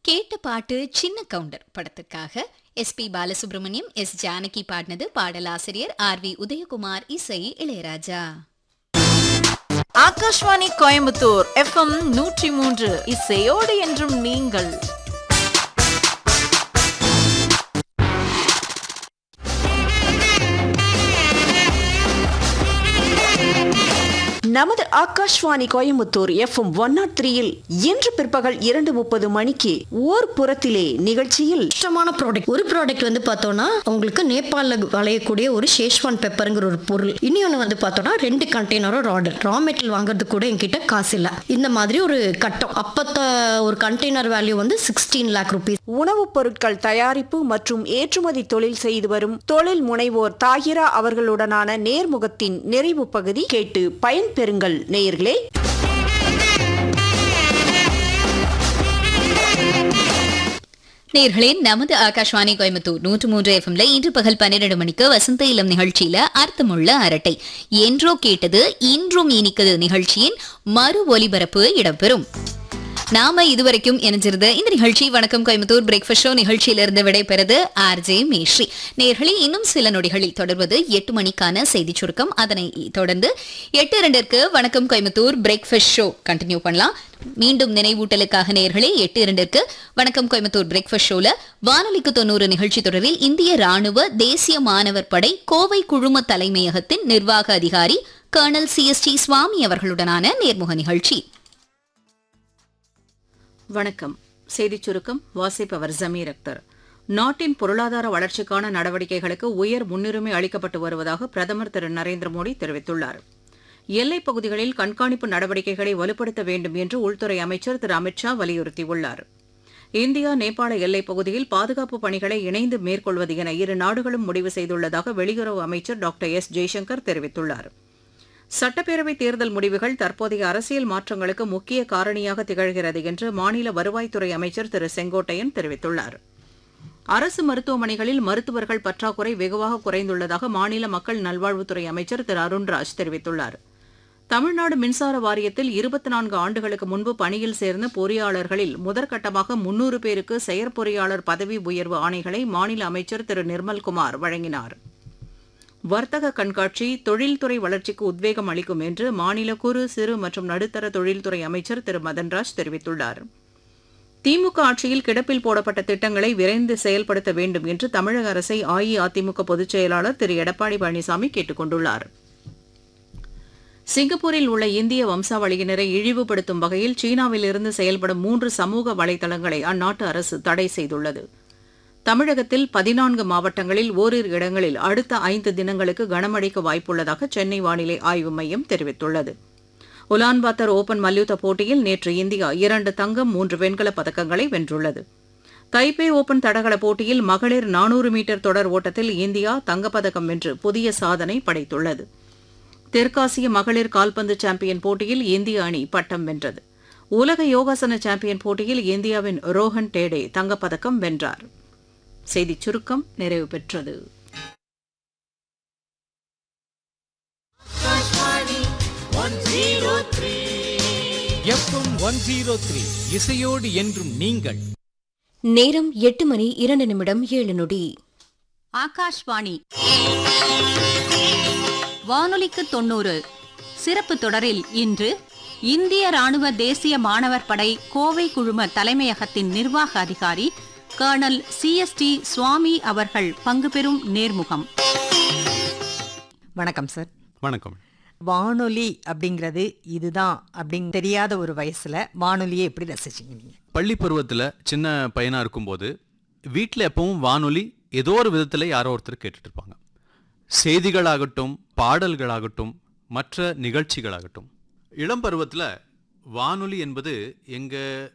கேட்ட பாட்டு சின்ன கவுண்டர் படத்திற்காக S P Balasubrahmanyam S Janaki பாடினது பாடலாசிரியர் ஆர் வி உதயகுமார் இசை இளையராஜா ஆகாஷ்வாணி கோயம்புத்தூர் எஃப்எம் நூற்றி மூன்று இசையோடு என்றும் நீங்கள் நமது Akashvani Coimbatore FM one nought த்ரீயில் இன்று பிற்பகல் இரண்டு முப்பது மணிக்கு ஓர் புறத்திலே நிகழ்ச்சியில் கஷ்டமான ப்ராடக்ட் ஒரு ப்ராடக்ட் வந்து பார்த்தோம்னா உங்களுக்கு நேபாளில் விளையக்கூடிய ஒரு ஷேஷ்வான் பெப்பருங்கிற ஒரு பொருள் இன்னொன்று வந்து பார்த்தோம்னா ரெண்டு கண்டெய்னரோட ஆர்டர் ரா மெட்டீரியல் வாங்குறதுக்கு கூட என்கிட்ட காசு இல்லை இந்த மாதிரி ஒரு கட்டம் அப்பத்த ஒரு கண்டெய்னர் வேல்யூ வந்து சிக்ஸ்டீன் லேக் ருபீஸ் உணவுப் பொருட்கள் தயாரிப்பு மற்றும் ஏற்றுமதி தொழில் செய்து வரும் தொழில் முனைவோர் தாகிரா அவர்களுடனான நேர்முகத்தின் நிறைவு பகுதி கேட்டு பயன்பெறுங்கள் நேயர்களே நேர்களே நமது ஆகாஷ்வாணி கோயம்புத்தூர் நூற்று மூன்று எஃப்எம்ல இன்று பகல் பன்னிரண்டு மணிக்கு வசந்த இளம் நிகழ்ச்சியில அர்த்தமுள்ள அரட்டை என்றோ கேட்டது இன்றும் இனிக்குது நிகழ்ச்சியின் மறு ஒலிபரப்பு இடம்பெறும் நாம இதுவரைக்கும் இணைஞ்சிருந்த இந்த நிகழ்ச்சி வணக்கம் கோயம்புத்தூர் பிரேக்ஃபாஸ்ட் ஷோ நிகழ்ச்சியிலிருந்து விடைபெறுது ஆர் ஜே மேஸ்ரீ நேர்களே இன்னும் சில நொடிகளில் தொடர்வது எட்டு மணிக்கான செய்தி சுருக்கம் அதனை தொடர்ந்து எட்டு இரண்டிற்கு வணக்கம் கோயம்புத்தூர் பிரேக்ஃபாஸ்ட் ஷோ கண்டினியூ பண்ணலாம் மீண்டும் நினைவூட்டலுக்காக நேர்களே எட்டு இரண்டிற்கு வணக்கம் கோயம்புத்தூர் பிரேக்ஃபாஸ்ட் ஷோல வானொலிக்கு தொண்ணூறு நிகழ்ச்சி தொடரில் இந்திய ராணுவ தேசிய மாணவர் படை கோவை குழும தலைமையகத்தின் நிர்வாக அதிகாரி colonel C S T Swamy அவர்களுடனான நேர்முக நிகழ்ச்சி வணக்கம் செய்திச் சுருக்கம் வாசிப்பவர் ஜமீர் அக்தர் நாட்டின் பொருளாதார வளர்ச்சிக்கான நடவடிக்கைகளுக்கு உயர் முன்னுரிமை அளிக்கப்பட்டு வருவதாக பிரதமர் திரு நரேந்திர மோடி தெரிவித்துள்ளார் எல்லைப் பகுதிகளில் கண்காணிப்பு நடவடிக்கைகளை வலுப்படுத்த வேண்டும் என்று உள்துறை அமைச்சர் திரு அமித்ஷா வலியுறுத்தியுள்ளார் இந்தியா நேபாள எல்லைப் பகுதியில் பாதுகாப்பு பணிகளை இணைந்து மேற்கொள்வது என இரு நாடுகளும் முடிவு செய்துள்ளதாக வெளியுறவு அமைச்சர் டாக்டர் எஸ் ஜெய்சங்கர் தெரிவித்துள்ளார் சட்டப்பேரவை தேர்தல் முடிவுகள் தற்போதைய அரசியல் மாற்றங்களுக்கு முக்கிய காரணியாக திகழ்கிறது என்று மாநில வருவாய்த்துறை அமைச்சர் திரு செங்கோட்டையன் தெரிவித்துள்ளார் அரசு மருத்துவமனைகளில் மருத்துவர்கள் பற்றாக்குறை வெகுவாக குறைந்துள்ளதாக மாநில மக்கள் நல்வாழ்வுத்துறை அமைச்சர் திரு அருண்ராஜ் தெரிவித்துள்ளார் தமிழ்நாடு மின்சார வாரியத்தில் இருபத்தி நான்கு ஆண்டுகளுக்கு முன்பு பணியில் சேர்ந்த பொறியாளர்களில் முதற்கட்டமாக முன்னூறு பேருக்கு செயற்பொறியாளர் பதவி உயர்வு ஆணைகளை மாநில அமைச்சர் திரு நிர்மல்குமார் வழங்கினார் வர்த்தக கண்காட்சி தொழில்துறை வளர்ச்சிக்கு உத்வேகம் அளிக்கும் என்று மாநில குறு சிறு மற்றும் நடுத்தர தொழில்துறை அமைச்சர் திரு மதன்ராஜ் தெரிவித்துள்ளார் திமுக ஆட்சியில் கிடப்பில் போடப்பட்ட திட்டங்களை விரைந்து செயல்படுத்த வேண்டும் என்று தமிழக அரசை அஇஅதிமுக பொதுச் செயலாளர் திரு எடப்பாடி பழனிசாமி கேட்டுக் கொண்டுள்ளார் சிங்கப்பூரில் உள்ள இந்திய வம்சாவளியினரை இழிவுபடுத்தும் வகையில் சீனாவிலிருந்து செயல்படும் மூன்று சமூக வலைதளங்களை அந்நாட்டு அரசு தடை செய்துள்ளது தமிழகத்தில் பதினான்கு மாவட்டங்களில் ஓரிரு இடங்களில் அடுத்த ஐந்து தினங்களுக்கு கனமழைக்கு வாய்ப்புள்ளதாக சென்னை வானிலை ஆய்வு மையம் தெரிவித்துள்ளது உலான்பாத்தர் ஓபன் மல்யுத்த போட்டியில் நேற்று இந்தியா இரண்டு தங்கம் மூன்று வெண்கலப் பதக்கங்களை வென்றுள்ளது தைப்பே ஓபன் தடகள போட்டியில் மகளிர் நானூறு மீட்டர் தொடர் ஓட்டத்தில் இந்தியா தங்கப்பதக்கம் வென்று புதிய சாதனை படைத்துள்ளது தெற்காசிய மகளிர் கால்பந்து சாம்பியன் போட்டியில் இந்திய அணி பட்டம் வென்றது உலக யோகாசன சாம்பியன் போட்டியில் இந்தியாவின் ரோஹன் டேடே தங்கப்பதக்கம் வென்றார் செய்திச் சுருக்கம் நிறைவு பெற்றது எஃப்எம் ஒன் ஜீரோ த்ரீ இசையோடு என்றும் நீங்கள் நேரம் எட்டு மணி இரண்டு நிமிடம் ஏழு நொடி ஆகாஷ்வாணி வானொலிக்கு தொண்ணூறு சிறப்பு தொடரில் இன்று இந்திய ராணுவ தேசிய மாணவர் படை கோவை குழும தலைமையகத்தின் நிர்வாக அதிகாரி கர்னல் சிஎஸ்டி சுவாமி அவர்கள் பங்கு பெறும் நேர்முகம் வணக்கம் சார் வணக்கம் வானொலி அப்படிங்கிறது இதுதான் அப்படின்னு தெரியாத ஒரு வயசுல வானொலியை எப்படி ரசிச்சீங்க நீங்க பள்ளி பருவத்தில் சின்ன பையனாக இருக்கும்போது வீட்டில் எப்பவும் வானொலி ஏதோ ஒரு விதத்தில் யாரோ ஒருத்தர் கேட்டுட்டு இருப்பாங்க செய்திகளாகட்டும் பாடல்களாகட்டும் மற்ற நிகழ்ச்சிகளாகட்டும் இளம் பருவத்தில் வானொலி என்பது எங்கள்